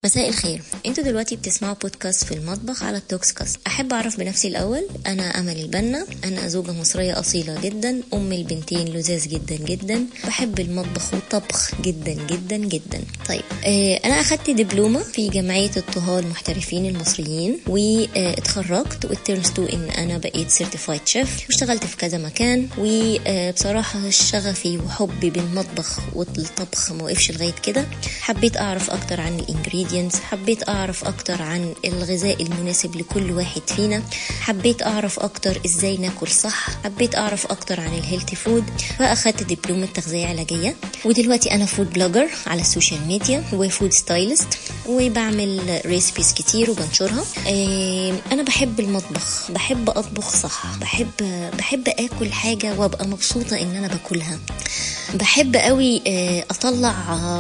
مساء الخير انتوا دلوقتي بتسمعوا بودكاست في المطبخ على التوكس كاست احب اعرف بنفسي الاول انا امل البنا انا زوجة مصرية اصيلة جدا ام البنتين لذاذ جدا جدا بحب المطبخ والطبخ جدا جدا جدا طيب اه انا اخدت دبلومة في جمعية الطهاة المحترفين المصريين واتخرجت والترمز تو ان انا بقيت سيرتيفايد شيف واشتغلت في كذا مكان وبصراحة شغفي وحبي بالمطبخ والطبخ ما وقفش لغاية كده حبيت اعرف اكتر عن الانجريدينتس حبيت اعرف اكتر عن الغذاء المناسب لكل واحد فينا حبيت اعرف اكتر ازاي ناكل صح حبيت اعرف اكتر عن الهيلثي فود فاخدت دبلومة تغذية علاجية ودلوقتي انا فود بلوجر على السوشيال ميديا وفود ستايلست وبعمل ريسبيز كتير وبنشرها انا بحب المطبخ بحب اطبخ صح بحب بحب اكل حاجة وابقى مبسوطة ان انا باكلها بحب قوي اطلع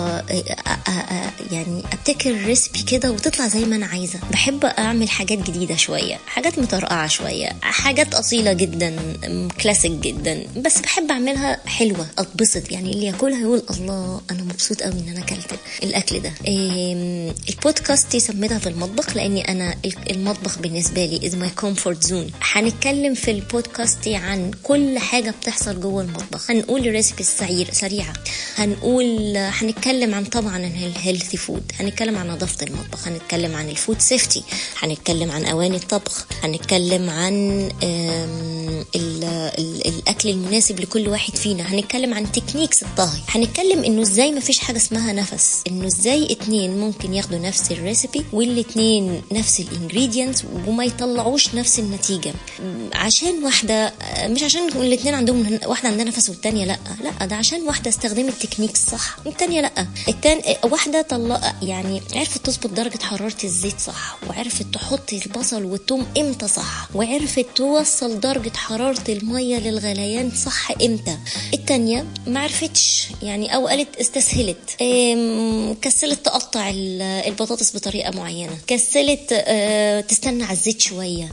يعني ابتكر ريسبي كده وتطلع زي ما انا عايزه بحب اعمل حاجات جديده شويه حاجات مطرقعه شويه حاجات اصيله جدا كلاسيك جدا بس بحب اعملها حلوه اتبسط يعني اللي ياكلها يقول الله انا مبسوط قوي ان انا اكلت الاكل ده البودكاست سميتها في المطبخ لاني انا المطبخ بالنسبه لي از ماي كومفورت زون هنتكلم في البودكاست عن كل حاجه بتحصل جوه المطبخ هنقول ريسبي سريعه هنقول هنتكلم عن طبعا الهيلثي فود هنتكلم عن نظافه المطبخ هنتكلم عن الفود سيفتي هنتكلم عن اواني الطبخ هنتكلم عن ال ال الاكل المناسب لكل واحد فينا هنتكلم عن تكنيكس الطهي هنتكلم انه ازاي ما فيش حاجه اسمها نفس انه ازاي اتنين ممكن ياخدوا نفس الريسبي والاتنين نفس الانجريدينتس وما يطلعوش نفس النتيجه عشان واحده مش عشان الاتنين عندهم واحده عندها نفس والتانيه لا لا ده عشان واحده استخدمت تكنيك صح والتانيه لا التاني واحده طلع يعني عرفت تظبط درجه حراره الزيت صح وعرفت تحط البصل والثوم امتى صح وعرفت توصل درجه حراره الميه للغليان صح امتى التانيه ما عرفتش يعني او قالت استسهلت كسلت تقطع البطاطس بطريقه معينه كسلت تستنى على الزيت شويه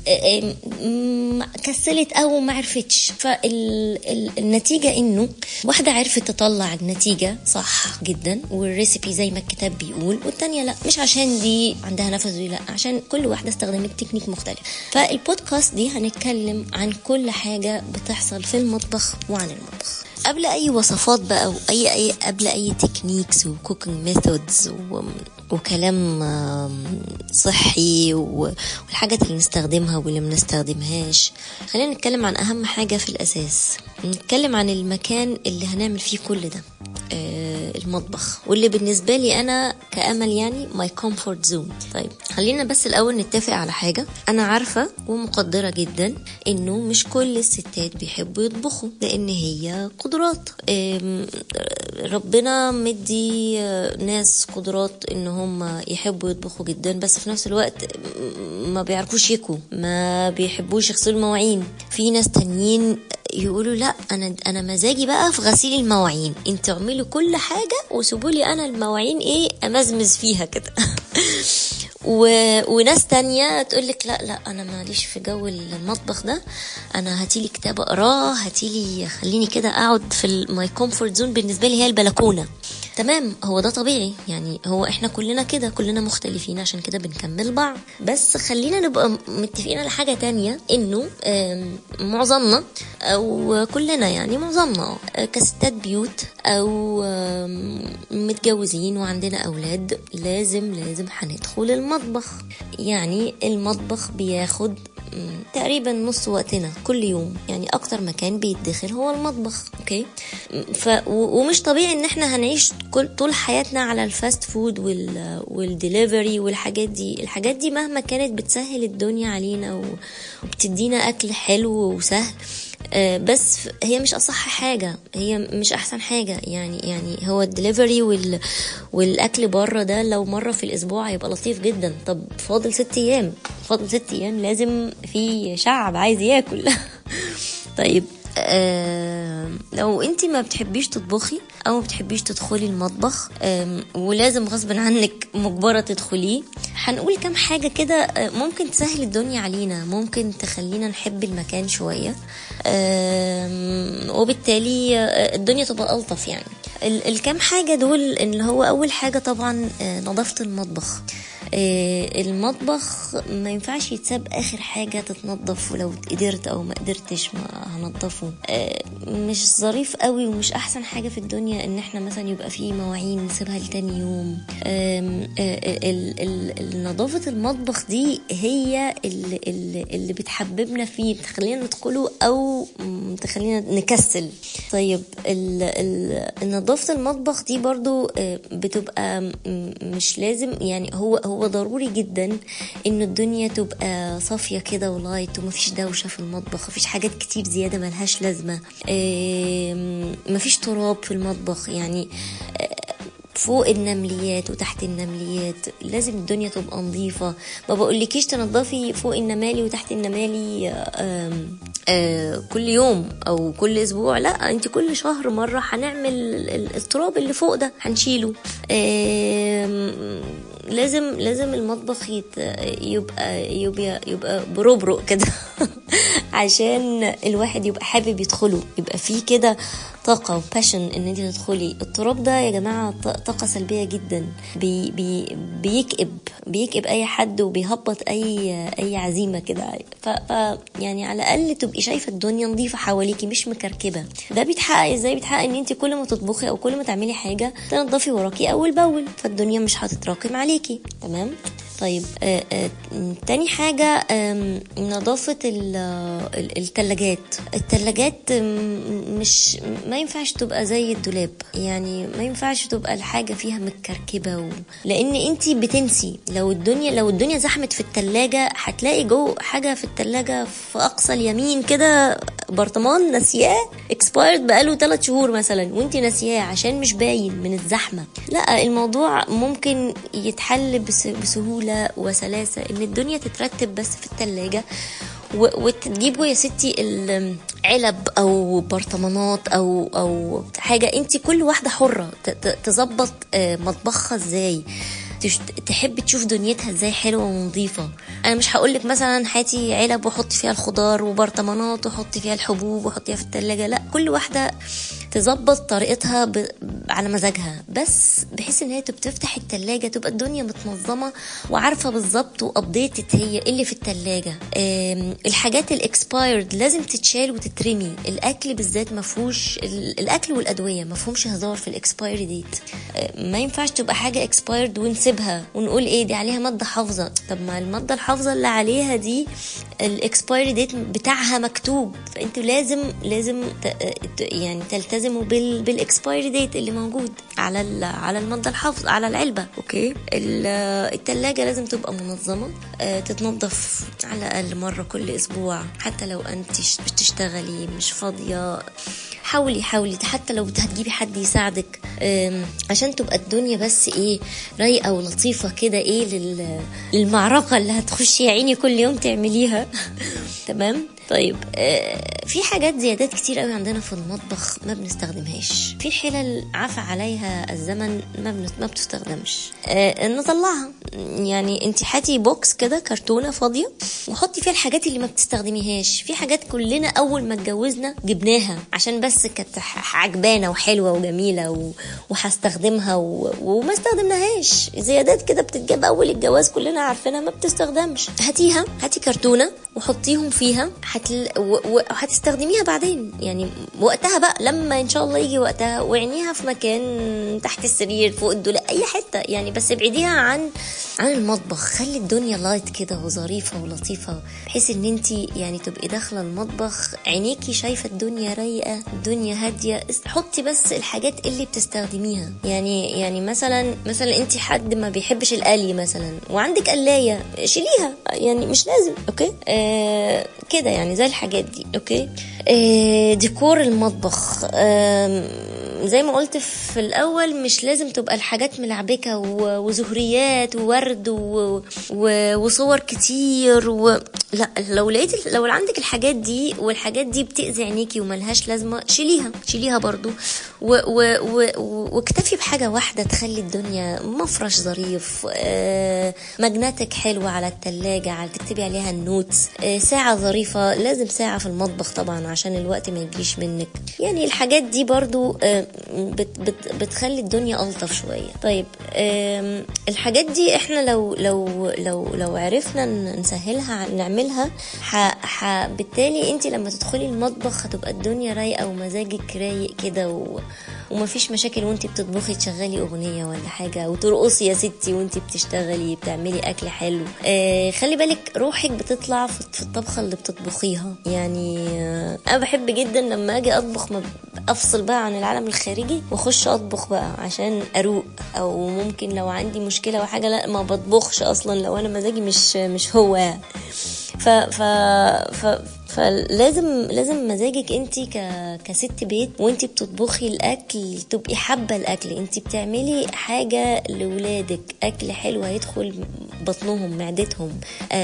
كسلت او ما عرفتش فالنتيجه انه واحده عرفت تطلع النتيجه صح جدا والريسيبي زي ما الكتاب بيقول والتانيه لا مش عشان دي عندها نفس دي لا عشان كل واحده استخدمت تكنيك مختلف فالبودكاست دي هنتكلم عن كل حاجه بتحصل في المطبخ وعن المطبخ قبل اي وصفات بقى واي اي قبل اي تكنيكس وكوكينج ميثودز وكلام صحي والحاجات اللي نستخدمها واللي ما نستخدمهاش خلينا نتكلم عن اهم حاجه في الاساس نتكلم عن المكان اللي هنعمل فيه كل ده المطبخ واللي بالنسبة لي أنا كأمل يعني ماي كومفورت زون طيب خلينا بس الأول نتفق على حاجة أنا عارفة ومقدرة جدا إنه مش كل الستات بيحبوا يطبخوا لأن هي قدرات ربنا مدي ناس قدرات إن هم يحبوا يطبخوا جدا بس في نفس الوقت ما بيعرفوش يكوا ما بيحبوش يغسلوا المواعين في ناس تانيين يقولوا لا انا انا مزاجي بقى في غسيل المواعين انتوا اعملوا كل حاجه وسيبوا لي انا المواعين ايه امزمز فيها كده و... وناس تانية تقول لك لا لا انا ماليش في جو المطبخ ده انا هاتيلي كتاب اقراه هاتيلي خليني كده اقعد في ماي كومفورت زون بالنسبه لي هي البلكونه تمام هو ده طبيعي يعني هو احنا كلنا كده كلنا مختلفين عشان كده بنكمل بعض بس خلينا نبقى متفقين على حاجة تانية انه معظمنا او كلنا يعني معظمنا كستات بيوت او متجوزين وعندنا اولاد لازم لازم هندخل المطبخ يعني المطبخ بياخد تقريبا نص وقتنا كل يوم يعني اكتر مكان بيتدخل هو المطبخ اوكي ف ومش طبيعي ان احنا هنعيش كل طول حياتنا على الفاست فود وال والدليفري والحاجات دي الحاجات دي مهما كانت بتسهل الدنيا علينا وبتدينا اكل حلو وسهل بس هي مش اصح حاجه هي مش احسن حاجه يعني يعني هو الدليفري وال والاكل بره ده لو مره في الاسبوع هيبقى لطيف جدا طب فاضل ست ايام فاضل ست ايام لازم في شعب عايز ياكل طيب آه لو انت ما بتحبيش تطبخي او ما بتحبيش تدخلي المطبخ ولازم غصب عنك مجبرة تدخليه هنقول كام حاجة كده ممكن تسهل الدنيا علينا ممكن تخلينا نحب المكان شوية وبالتالي الدنيا تبقى ألطف يعني الكام حاجة دول اللي هو أول حاجة طبعا نظافة المطبخ آه، المطبخ ما ينفعش يتساب اخر حاجه تتنضف ولو قدرت او ما قدرتش ما هنضفه آه، مش ظريف قوي ومش احسن حاجه في الدنيا ان احنا مثلا يبقى في مواعين نسيبها لتاني يوم آم، آه، ال- ال- ال- نظافه المطبخ دي هي اللي, اللي, اللي بتحببنا فيه بتخلينا ندخله او م، تخلينا نكسل طيب ال- ال- نظافه المطبخ دي برضو آه، بتبقى م- مش لازم يعني هو هو ضروري جدا ان الدنيا تبقى صافيه كده ولايت ومفيش دوشه في المطبخ مفيش حاجات كتير زياده ملهاش لازمه آم، مفيش تراب في المطبخ يعني آه، فوق النمليات وتحت النمليات لازم الدنيا تبقى نظيفة ما بقولكيش تنظفي فوق النمالي وتحت النمالي آم، آه، كل يوم او كل اسبوع لا انت كل شهر مرة هنعمل ال- التراب اللي فوق ده هنشيله آم، لازم لازم المطبخ يت- يبقى يبقى يبقى بربرق كده عشان الواحد يبقى حابب يدخله يبقى فيه كده طاقة وباشن ان انت تدخلي التراب ده يا جماعة ط- طاقة سلبية جدا بي بي بيكئب بيكئب اي حد وبيهبط اي اي عزيمة كده ف, ف يعني على الاقل تبقي شايفة الدنيا نظيفة حواليكي مش مكركبة ده بيتحقق ازاي بيتحقق ان انت كل ما تطبخي او كل ما تعملي حاجة تنضفي وراكي اول باول فالدنيا مش هتتراكم عليكي تمام طيب آه آه تاني حاجة آم، نظافة ال- ال- التلاجات التلاجات آم، مش ما ينفعش تبقى زي الدولاب يعني ما ينفعش تبقى الحاجة فيها متكركبة و... لأن انتي بتنسي لو الدنيا لو الدنيا زحمت في التلاجة هتلاقي جو حاجة في التلاجة في أقصى اليمين كده برطمان ناسياه expired بقاله 3 شهور مثلا وانتي ناسياه عشان مش باين من الزحمة لا الموضوع ممكن يتحل بس بسهولة وسلاسة ان الدنيا تترتب بس في التلاجة و- وتجيبوا يا ستي العلب او برطمانات او او حاجة انت كل واحدة حرة ت- ت- تظبط آه، مطبخها ازاي تش- تحب تشوف دنيتها ازاي حلوه ونظيفه انا مش هقولك مثلا هاتي علب وحطي فيها الخضار وبرطمانات وحطي فيها الحبوب وحطيها في التلاجة لا كل واحده تظبط طريقتها ب... على مزاجها بس بحيث ان هي تبقى تفتح التلاجة تبقى الدنيا متنظمه وعارفه بالظبط وابديتد هي إيه اللي في التلاجة آم، الحاجات الاكسبايرد لازم تتشال وتترمي الاكل بالذات ما فيهوش ال- الاكل والادويه ما فيهمش هزار في الاكسبايري ديت آه، ما ينفعش تبقى حاجه اكسبايرد ونسيبها ونقول ايه دي عليها ماده حافظه طب ما الماده الحافظه اللي عليها دي الاكسبايري ديت بتاعها مكتوب فانتوا لازم لازم ت- ت- يعني تلتزموا بال بالاكسبايري ديت اللي موجود على ال- على الماده الحافظه على العلبه اوكي ال- التلاجة لازم تبقى منظمه آه، تتنظف على الاقل مره كل اسبوع حتى لو انت ش- بتشتغلي مش فاضيه حاولي حاولي حتى لو هتجيبي حد يساعدك آم، عشان تبقى الدنيا بس ايه رايقه ولطيفه كده ايه لل- للمعركه اللي هتخشي يا عيني كل يوم تعمليها تمام طيب آه، في حاجات زيادات كتير قوي عندنا في المطبخ ما بنستخدمهاش في حلل عفى عليها الزمن ما بن- ما بتستخدمش آه، نطلعها يعني انت هاتي بوكس كده كرتونه فاضيه وحطي فيها الحاجات اللي ما بتستخدميهاش في حاجات كلنا اول ما اتجوزنا جبناها عشان بس كانت ح- عجبانه وحلوه وجميله و- وهستخدمها و... وما استخدمناهاش زيادات كده بتتجاب اول الجواز كلنا عارفينها ما بتستخدمش هاتيها هاتي كرتونه وحطيهم فيها هتل... و... و... وهتستخدميها بعدين يعني وقتها بقى لما ان شاء الله يجي وقتها وعينيها في مكان تحت السرير فوق الدولاب اي حته يعني بس ابعديها عن عن المطبخ خلي الدنيا لايت كده وظريفه ولطيفه بحيث ان انت يعني تبقي داخله المطبخ عينيكي شايفه الدنيا رايقه الدنيا هاديه اس- حطي بس الحاجات اللي بتستخدميها يعني يعني مثلا مثلا انت حد ما بيحبش القلي مثلا وعندك قلايه شيليها يعني مش لازم اوكي آه كده يعني زي الحاجات دي اوكي آه ديكور المطبخ آه زي ما قلت في الاول مش لازم تبقى الحاجات ملعبكه و- وزهريات وورد و... و... وصور كتير و... لا لو لقيت لو عندك الحاجات دي والحاجات دي بتأذي عينيكي وملهاش لازمه شيليها شيليها برضو و و و واكتفي بحاجه واحده تخلي الدنيا مفرش ظريف آه، مجنتك حلوه على التلاجة على تكتبي عليها النوتس آه، ساعه ظريفه لازم ساعه في المطبخ طبعا عشان الوقت ما يجيش منك يعني الحاجات دي برضو آه، بت بت بتخلي الدنيا الطف شويه طيب آم، الحاجات دي احنا لو لو لو لو عرفنا ن- نسهلها نعملها ح ح بالتالي انت لما تدخلي المطبخ هتبقى الدنيا رايقه ومزاجك رايق كده و... ومفيش مشاكل وانت بتطبخي تشغلي اغنيه ولا حاجه وترقصي يا ستي وانت بتشتغلي بتعملي اكل حلو آه خلي بالك روحك بتطلع في في الطبخه اللي بتطبخيها يعني آه انا بحب جدا لما اجي اطبخ ما ب- افصل بقى عن العالم الخارجي واخش اطبخ بقى عشان اروق او ممكن لو عندي مشكله او حاجه لا ما بطبخش اصلا لو انا مزاجي مش مش هو يعني. ف ف ف فلازم لازم مزاجك انت ك كست بيت وانت بتطبخي الاكل تبقي حابه الاكل انت بتعملي حاجه لاولادك اكل حلو هيدخل بطنهم معدتهم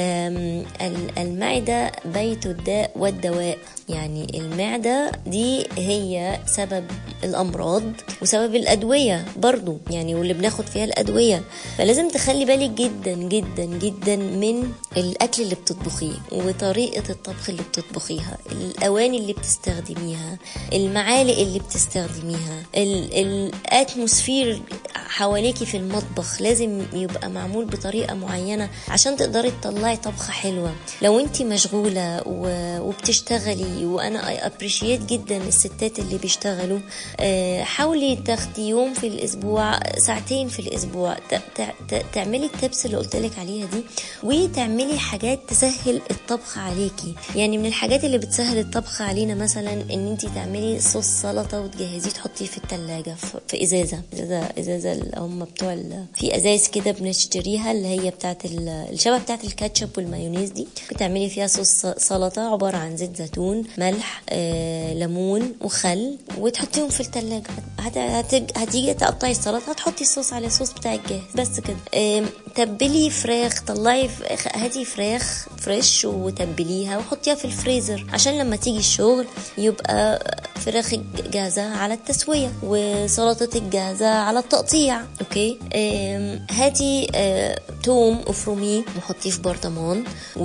آم، ال- المعده بيت الداء والدواء يعني المعدة دي هي سبب الأمراض وسبب الأدوية برضو يعني واللي بناخد فيها الأدوية فلازم تخلي بالك جدا جدا جدا من الأكل اللي بتطبخيه وطريقة الطبخ اللي بتطبخيها الأواني اللي بتستخدميها المعالق اللي بتستخدميها ال- الأتموسفير حواليكي في المطبخ لازم يبقى معمول بطريقة معينة عشان تقدري تطلعي طبخة حلوة لو انت مشغولة و- وبتشتغلي وانا اي ابريشيت جدا الستات اللي بيشتغلوا آه، حاولي تاخدي يوم في الاسبوع ساعتين في الاسبوع ت- ت- ت- تعملي التبس اللي قلتلك عليها دي وتعملي حاجات تسهل الطبخ عليكي يعني من الحاجات اللي بتسهل الطبخ علينا مثلا ان انت تعملي صوص سلطه وتجهزيه تحطيه في التلاجة في- في ازازه ازازه ازازه اللي هم بتوع ال- في ازايز كده بنشتريها اللي هي بتاعت ال- الشبه بتاعت الكاتشب والمايونيز دي بتعملي فيها صوص سلطه عباره عن زيت زيتون ملح آه، ليمون وخل وتحطيهم في التلاجة هت... هت... هتيجي تقطعي السلطه هتحطي الصوص على الصوص بتاعك جاهز بس كده آم، تبلي فراخ طلعي ف- هاتي فراخ فريش وتبليها وحطيها في الفريزر عشان لما تيجي الشغل يبقى فراخك جاهزة على التسوية وسلطتك جاهزة على التقطيع اوكي آم، هاتي آه، توم افرميه وحطيه في برطمان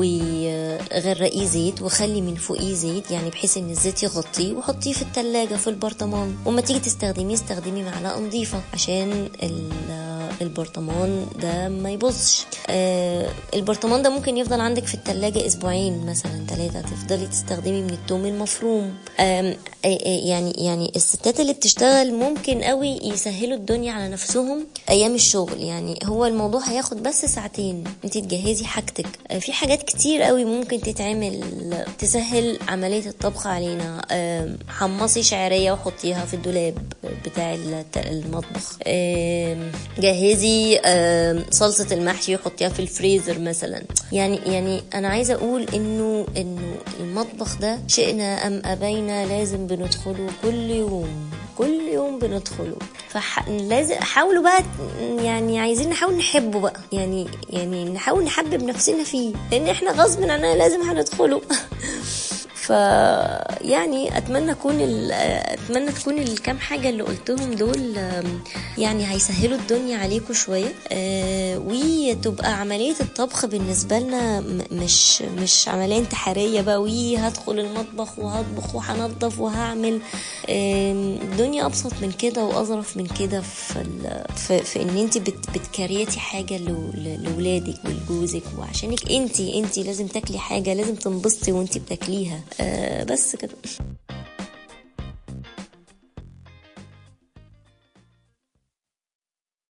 وغرقيه زيت وخلي من فوقيه زيت يعني بحيث ان الزيت يغطيه وحطيه في التلاجة في البرطمان وما تيجي تستخدميه استخدمي معلقة نظيفة عشان ال- البرطمان ده ما يبوظش آه البرطمان ده ممكن يفضل عندك في التلاجة اسبوعين مثلا ثلاثة تفضلي تستخدمي من التوم المفروم آم، آه، آه، يعني يعني الستات اللي بتشتغل ممكن قوي يسهلوا الدنيا على نفسهم ايام الشغل يعني هو الموضوع هياخد بس ساعتين انت تجهزي حاجتك آه، في حاجات كتير قوي ممكن تتعمل تسهل عملية الطبخ علينا آم، حمصي شعرية وحطيها في الدولاب بتاع الت- المطبخ آم، جهزي آم، صلصة المحشي وحطيها في الفريزر مثلا يعني يعني انا عايزة اقول انه انه المطبخ ده شئنا ام ابينا لازم بندخله كل يوم كل يوم بندخله فلازم حاولوا بقى يعني عايزين نحاول نحبه بقى يعني يعني نحاول نحبب نفسنا فيه لان احنا غصب عننا لازم هندخله ف يعني اتمنى اكون ال- اتمنى تكون الكام حاجه اللي قلتهم دول آم، يعني هيسهلوا الدنيا عليكم شويه آه، وتبقى عمليه الطبخ بالنسبه لنا م- مش مش عمليه انتحاريه بقى وي هدخل المطبخ وهطبخ وهنضف وهعمل آم، الدنيا ابسط من كده واظرف من كده في ال- في, في ان انت بت بتكريتي حاجه لو- ل- لاولادك ولجوزك وعشانك انت انت لازم تاكلي حاجه لازم تنبسطي وانت بتاكليها آه، بس كده